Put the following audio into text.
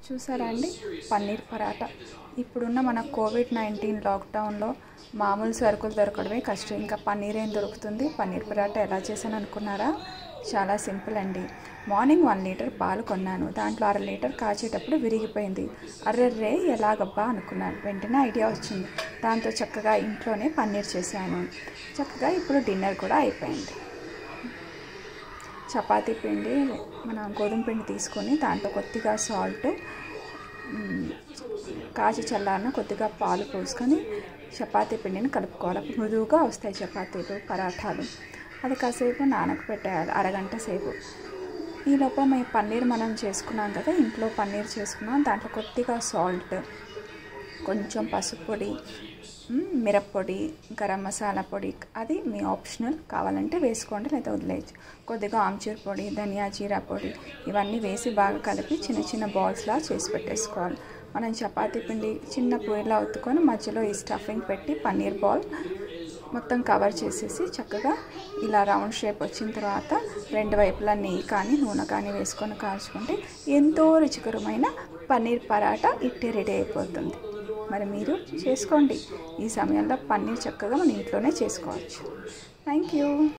చూసారా అండి పన్నీర్ పరాటా ఇప్పుడున్న మన కోవిడ్ నైన్టీన్ లాక్డౌన్లో మామూలు సరుకులు దొరకడమే కష్టం ఇంకా పన్నీర్ ఏం దొరుకుతుంది పన్నీర్ పరాటా ఎలా చేశాను అనుకున్నారా చాలా సింపుల్ అండి మార్నింగ్ వన్ లీటర్ పాలు కొన్నాను దాంట్లో అర లీటర్ కాచేటప్పుడు విరిగిపోయింది అర్రెర్రే ఎలాగబ్బా అనుకున్నాను వెంటనే ఐడియా వచ్చింది దాంతో చక్కగా ఇంట్లోనే పన్నీర్ చేశాను చక్కగా ఇప్పుడు డిన్నర్ కూడా అయిపోయింది చపాతీ పిండి మన గోధుమ పిండి తీసుకొని దాంట్లో కొద్దిగా సాల్ట్ కాచి చల్లారిన కొద్దిగా పాలు పోసుకొని చపాతీ పిండిని కలుపుకోవాలి అప్పుడు మృదువుగా వస్తాయి చపాతీలు పరాఠాలు అది కాసేపు నానక పెట్టేయాలి అరగంట సేపు ఈ లోపల మేము పన్నీర్ మనం చేసుకున్నాం కదా ఇంట్లో పన్నీర్ చేసుకున్నాం దాంట్లో కొద్దిగా సాల్ట్ కొంచెం పసుపు పొడి మిరప్పొడి గరం మసాలా పొడి అది మీ ఆప్షనల్ కావాలంటే వేసుకోండి లేదా వదిలేయచ్చు కొద్దిగా ఆమ్చూర్ పొడి ధనియా జీరా పొడి ఇవన్నీ వేసి బాగా కలిపి చిన్న చిన్న బాల్స్లా చేసి పెట్టేసుకోవాలి మనం చపాతీ పిండి చిన్న పూరిలా ఒత్తుకొని మధ్యలో ఈ స్టఫింగ్ పెట్టి పన్నీర్ బాల్ మొత్తం కవర్ చేసేసి చక్కగా ఇలా రౌండ్ షేప్ వచ్చిన తర్వాత రెండు వైపులా నెయ్యి కానీ నూనె కానీ వేసుకొని కాల్చుకుంటే ఎంతో రుచికరమైన పన్నీర్ పరాటా ఇట్టే రెడీ అయిపోతుంది మరి మీరు చేసుకోండి ఈ సమయంలో పన్నీర్ చక్కగా మన ఇంట్లోనే చేసుకోవచ్చు థ్యాంక్ యూ